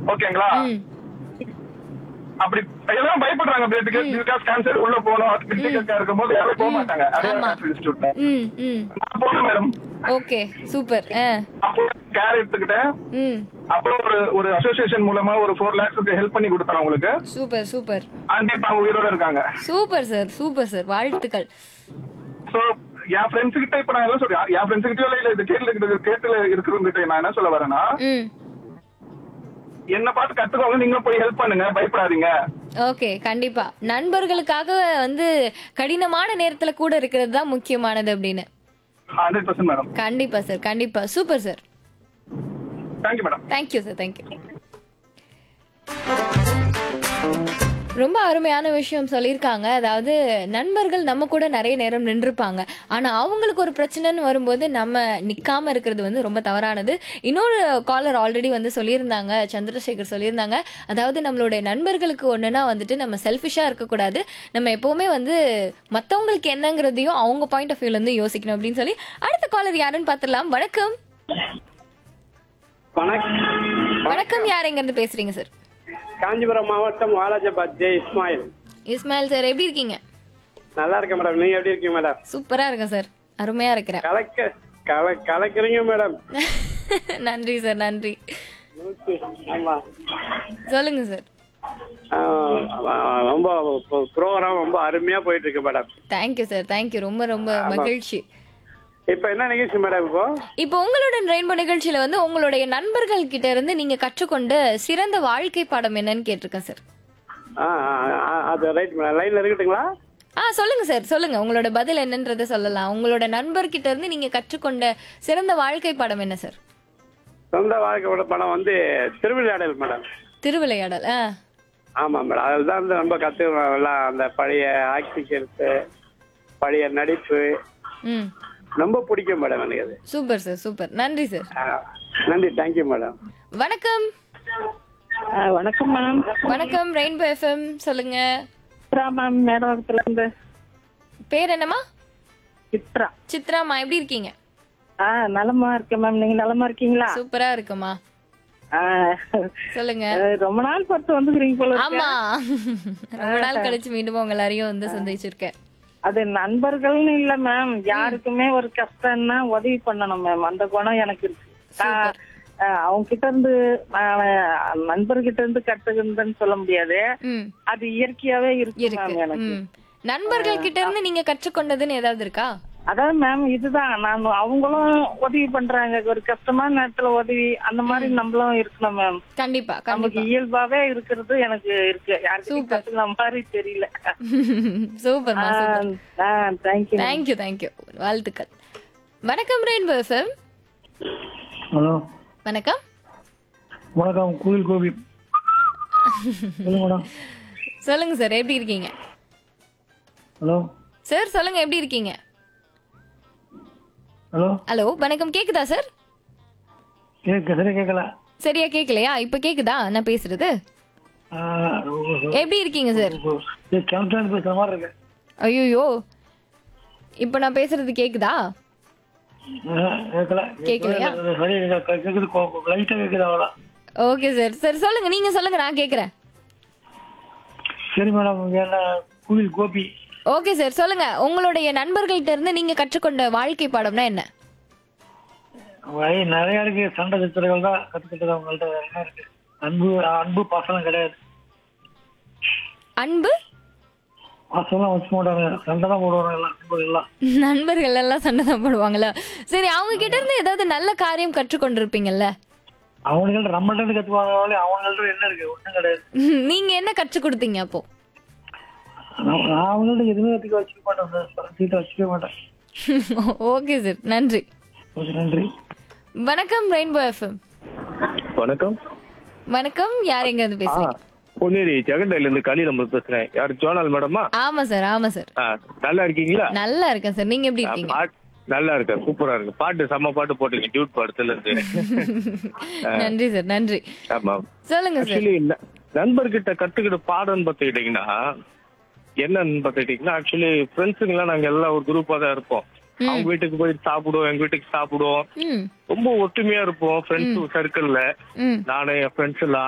ஓகேங்களா ம் அப்படி எல்லாரும் பயப்படுறாங்க பிகாஸ் கேன்சர் உள்ள போனோம் கிரிட்டிக்கா இருக்கும்போது யாரும் போக மாட்டாங்க அதே ஆமா. கேன்சர் இன்ஸ்டியூட்ல ம் ம் நான் போனேன் மேடம் ஓகே சூப்பர் ஆ அப்போ கேர் எடுத்துக்கிட்டேன் ம் அப்புறம் ஒரு ஒரு அசோசியேஷன் மூலமா ஒரு ஃபோர் லேக்ஸ்க்கு ஹெல்ப் பண்ணி கொடுத்தாங்க உங்களுக்கு சூப்பர் சூப்பர் ஆண்டி இப்ப அவங்க உயிரோட இருக்காங்க சூப்பர் சார் சூப்பர் சார் வாழ்த்துக்கள் சோ என் ஃப்ரெண்ட்ஸ் கிட்ட இப்ப நான் என்ன சொல்றேன் என் ஃப்ரெண்ட்ஸ் கிட்ட இல்ல இது கேட்டு கேட்டுல இருக்கிறவங்க கிட்ட நான் என்ன சொல்ல வரேன்னா ம் என்ன பார்த்து கத்துக்கோங்க நீங்க போய் ஹெல்ப் பண்ணுங்க பயப்படாதீங்க ஓகே கண்டிப்பா நண்பர்களுக்காக வந்து கடினமான நேரத்துல கூட இருக்கிறது தான் முக்கியமானது அப்படின்னு ஹண்ட்ரட் பர்சன்ட் மேடம் கண்டிப்பா சார் கண்டிப்பா super sir thank you madam thank you sir thank you ரொம்ப அருமையான விஷயம் சொல்லியிருக்காங்க அதாவது நண்பர்கள் நம்ம கூட நிறைய நேரம் நின்றுப்பாங்க ஆனா அவங்களுக்கு ஒரு பிரச்சனைன்னு வரும்போது நம்ம நிக்காம இருக்கிறது வந்து ரொம்ப தவறானது இன்னொரு காலர் ஆல்ரெடி வந்து சொல்லியிருந்தாங்க சந்திரசேகர் சொல்லியிருந்தாங்க அதாவது நம்மளுடைய நண்பர்களுக்கு ஒண்ணுனா வந்துட்டு நம்ம செல்ஃபிஷா இருக்கக்கூடாது நம்ம எப்பவுமே வந்து மத்தவங்களுக்கு என்னங்கிறதையும் அவங்க பாயிண்ட் ஆஃப் வியூல இருந்து யோசிக்கணும் அப்படின்னு சொல்லி அடுத்த காலர் யாருன்னு பார்த்துடலாம் வணக்கம் வணக்கம் வணக்கம் யார் எங்க இருந்து பேசுறீங்க சார் காஞ்சிபுரம் மாவட்டம் வாலாஜாபாத் ஜே இஸ்மாயில் இஸ்மாயில் சார் எப்படி இருக்கீங்க நல்லா இருக்கேன் மேடம் நீங்க எப்படி இருக்கீங்க மேடம் சூப்பரா இருக்கேன் சார் அருமையா இருக்கிறேன் கலக்க கல கலக்குறீங்க மேடம் நன்றி சார் நன்றி ஆமா சொல்லுங்க சார் ஆஹ் ஆஹ் ரொம்ப ப்ரோக்ராம் ரொம்ப அருமையா போயிட்டு இருக்கு மேடம் தேங்க்யூ சார் தேங்க்யூ ரொம்ப ரொம்ப மகிழ்ச்சி இப்ப என்ன நிகழ்ச்சி மேடம் இப்போ இப்போ உங்களுடன் ரெயின்போ நிகழ்ச்சியில வந்து உங்களுடைய நண்பர்கள் கிட்ட இருந்து நீங்க கற்றுக்கொண்ட சிறந்த வாழ்க்கை பாடம் என்னன்னு கேட்டிருக்கேன் சார் ஆஹ் ஆஹ் ஆஹ் அது ரைட் மேடம் லைன்ல இருக்கட்டுங்களா ஆ சொல்லுங்க சார் சொல்லுங்க உங்களோட பதில் என்னன்றதை சொல்லலாம் உங்களோட நண்பர்கிட்ட இருந்து நீங்க கற்றுக்கொண்ட சிறந்த வாழ்க்கை பாடம் என்ன சார் சொந்த வாழ்க்கையோட படம் வந்து திருவிளையாடல் மேடம் திருவிளையாடல் ஆ ஆமா மேடம் அதுதான் வந்து ரொம்ப கத்துக்கிறோம் எல்லாம் அந்த பழைய ஆக்டிங்ஸ் பழைய நடிப்பு ம் ரொம்ப பிடிக்கும் மேடம் எனக்கு அது சூப்பர் சார் சூப்பர் நன்றி சார் ஆஹ் நன்றி தேங்க்யூ மேடம் வணக்கம் வணக்கம் மேம் வணக்கம் ரெயின்போ எஃப்எம் சொல்லுங்க சித்ரா மேம் மேடத்துல இருந்து பேர் என்னம்மா சித்ரா சித்ராமா எப்படி இருக்கீங்க ஆ நலமா இருக்கேன் மேம் நீங்க நலமா இருக்கீங்களா சூப்பரா இருக்குமா ஆ, சொல்லுங்க அஹ், ரொம்ப நாள் பொறுத்து வந்துக்கிறீங்க போல இருக்கு. ஆமா ரொம்ப நாள் கழிச்சு மீண்டும் உங்க எல்லாரையும் வந்து சந்திச்சிருக்கேன் அது நண்பர்கள்னு இல்ல மேம் யாருக்குமே ஒரு கஷ்டம்னா உதவி பண்ணணும் மேம் அந்த குணம் எனக்கு இருக்கு நான், அஹ், அவங்க கிட்ட இருந்து நான் நண்பர்கிட்ட இருந்து கத்துக்கிறதுன்னு சொல்ல முடியாது ம் அது இயற்கையாவே இருக்கு இருக்கு மேம் எனக்கு ம் நண்பர்கள் கிட்ட இருந்து நீங்க கற்றுக்கொண்டதுன்னு ஏதாவது இருக்கா அதான் மேம் இதுதான் நான் அவங்களும் உதவி பண்றாங்க ஒரு கஷ்டமான நேரத்துல உதவி அந்த மாதிரி நம்மளும் இருக்கணும் மேம் கண்டிப்பா நமக்கு கண்டிப்பா இயல்பாவே இருக்கிறது எனக்கு இருக்கு யாருக்கும் Super. கத்துக்கிற மாதிரி தெரியல சூப்பர்மா சூப்பர் தேங்க்யூ தேங்க்யூ தேங்க்யூ வாழ்த்துக்கள் வணக்கம் ரெயின்போ எஃப்எம் ஹலோ வணக்கம் வணக்கம் கோவில் கோபி சொல்லுங்க மேடம் சொல்லுங்க சார் எப்படி இருக்கீங்க ஹலோ சார் சொல்லுங்க எப்படி இருக்கீங்க ஹலோ ஹலோ வணக்கம் கேக்குதா சார் கேட்க சரியா கேட்கல சரியா கேக்கலையா இப்ப கேக்குதா நான் பேசுறது எப்படி இருக்கீங்க சார் கிணத்துல பேசுற மாதிரி இருக்கு ஐயோ இப்ப நான் பேசுறது கேக்குதா ஆ, கேட்கல கேட்கலையா? சரியா கேட்கல. கேக்குது லைட்டா கேக்குது அவ்வளோ ஓகே சார் சரி சொல்லுங்க நீங்க சொல்லுங்க நான் கேக்குறேன் சரி மேடம் இங்க என்ன கோவில் கோபி ஓகே சார் சொல்லுங்க உங்களுடைய நண்பர்கள்ட்ட இருந்து நீங்க கற்றுக்கொண்ட வாழ்க்கை பாடம்னா என்ன வழி நிறைய இருக்கு சண்டை சித்திரங்கள் தான் கத்துக்கிட்டது அவங்கள்ட்ட வேற என்ன இருக்கு அன்பு அன்பு பாசனம் கிடையாது அன்பு பாசம்லாம் வச்சு மாட்டாங்க சண்டை தான் போடுவாங்க எல்லாம் நண்பர்கள் எல்லாம் நண்பர்கள் எல்லாம் சண்டை தான் போடுவாங்களா சரி அவங்க கிட்ட இருந்து ஏதாவது நல்ல காரியம் கற்றுக்கொண்டிருப்பீங்கல்ல அவனுங்கள்ட்ட நம்மள்ட்ட இருந்து கத்துவாங்க அவங்கள்ட்ட என்ன இருக்கு ஒண்ணும் கிடையாது நீங்க என்ன கற்றுக் கொடுத்தீங்க அப்போ நான் நான் அவங்கள்ட்ட எதுவுமே கத்துக்க வச்சுக்க மாட்டேன் சீட்டை வச்சுக்க மாட்டேன் ஓகே சார் நன்றி ஓகே நன்றி வணக்கம் ரெயின்போ எஃப்எம் வணக்கம் வணக்கம் யார் எங்க இருந்து பேசுறீங்க பொன்னேரி ஜெகண்டையில இருந்து கலி நம்ம பேசுறேன் யார் ஜோனால் மேடமா ஆமா சார் ஆமா சார் ஆ, நல்லா இருக்கீங்களா நல்லா இருக்கேன் சார் நீங்க எப்படி ஆ, இருக்கீங்க பாட்- நல்லா இருக்கேன் சூப்பரா இருக்கு பாட்டு செம்ம பாட்டு போட்டீங்க டியூட் படத்துல இருந்து நன்றி சார் நன்றி ஆமா சொல்லுங்க சார் ஆக்சுவலி நண்பர்கிட்ட கத்துக்கிட்ட பாடம்னு பார்த்துக்கிட்டீங்கன்னா என்னன்னு பார்த்துக்கிட்டீங்கன்னா ஆக்சுவலி ஃப்ரெண்ட்ஸுங்கெல்லாம் நாங்க எல்லாம் ஒரு குரூப்பா தான் இருப்போம் அவங்க வீட்டுக்கு போய் சாப்பிடுவோம் எங்க வீட்டுக்கு சாப்பிடுவோம் ம் ரொம்ப ஒற்றுமையா இருப்போம் ஃப்ரெண்ட்ஸ் சர்க்கிள்ல ம் நானும் என் ஃப்ரெண்ட்ஸ் எல்லாம்